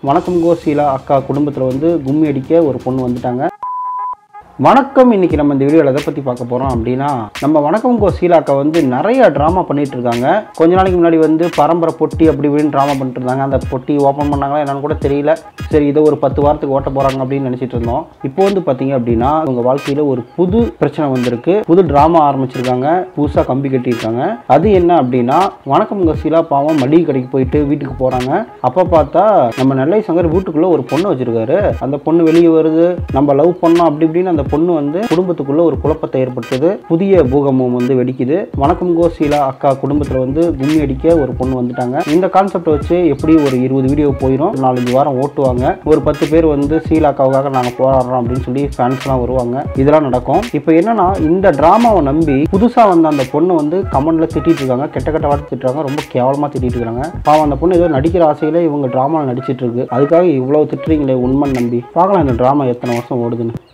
வணக்கம் கோசீலா அக்கா குடும்பத்தில் வந்து கும்மி அடிக்க ஒரு பொண்ணு வந்துட்டாங்க வணக்கம் இன்னைக்கு நம்ம இந்த வீடியோவில் எதை பற்றி பார்க்க போகிறோம் அப்படின்னா நம்ம வணக்கம் கோ சீலாக்கா வந்து நிறைய ட்ராமா பண்ணிட்டு இருக்காங்க கொஞ்ச நாளைக்கு முன்னாடி வந்து பரம்பரை பொட்டி அப்படி இப்படின்னு ட்ராமா பண்ணிட்டு இருந்தாங்க அந்த பொட்டி ஓப்பன் பண்ணாங்களா என்னன்னு கூட தெரியல சரி இதை ஒரு பத்து வாரத்துக்கு ஓட்ட போகிறாங்க அப்படின்னு நினச்சிட்டு இருந்தோம் இப்போ வந்து பார்த்தீங்க அப்படின்னா உங்க வாழ்க்கையில் ஒரு புது பிரச்சனை வந்திருக்கு புது ட்ராமா ஆரம்பிச்சிருக்காங்க புதுசாக கம்பி கட்டியிருக்காங்க அது என்ன அப்படின்னா வணக்கம் கோ சீலா பாவம் மளிகை கடைக்கு போயிட்டு வீட்டுக்கு போகிறாங்க அப்போ பார்த்தா நம்ம நெல்லை சங்கர் வீட்டுக்குள்ளே ஒரு பொண்ணு வச்சிருக்காரு அந்த பொண்ணு வெளியே வருது நம்ம லவ் பண்ணோம் அப்படி இப்படின்னு அந்த பொண்ணு வந்து குடும்பத்துக்குள்ள ஒரு குழப்பத்தை ஏற்படுத்துது புதிய பூகம்பம் வந்து வெடிக்குது வணக்கம் கோ சீலா அக்கா குடும்பத்தில் வந்து கும்மி அடிக்க ஒரு பொண்ணு வந்துட்டாங்க இந்த கான்செப்டை வச்சு எப்படி ஒரு இருபது வீடியோ போயிடும் நாலஞ்சு வாரம் ஓட்டுவாங்க ஒரு பத்து பேர் வந்து சீலா அக்காவுக்காக நாங்கள் போராடுறோம் அப்படின்னு சொல்லி ஃபேன்ஸ்லாம் வருவாங்க இதெல்லாம் நடக்கும் இப்போ என்னன்னா இந்த ட்ராமாவை நம்பி புதுசாக வந்த அந்த பொண்ணு வந்து கமெண்ட்ல திட்டிட்டு இருக்காங்க கெட்ட கெட்ட வார்த்தை திட்டுறாங்க ரொம்ப கேவலமாக திட்டிட்டு இருக்காங்க பாவம் அந்த பொண்ணு ஏதோ நடிக்கிற ஆசையில இவங்க ட்ராமாவில் நடிச்சிட்டு இருக்கு அதுக்காக இவ்வளோ திட்டுறீங்களே உண்மைன்னு நம்பி பார்க்கலாம் இந்த ட்ராமா எத்தனை வருஷம் ஓடுதுன்னு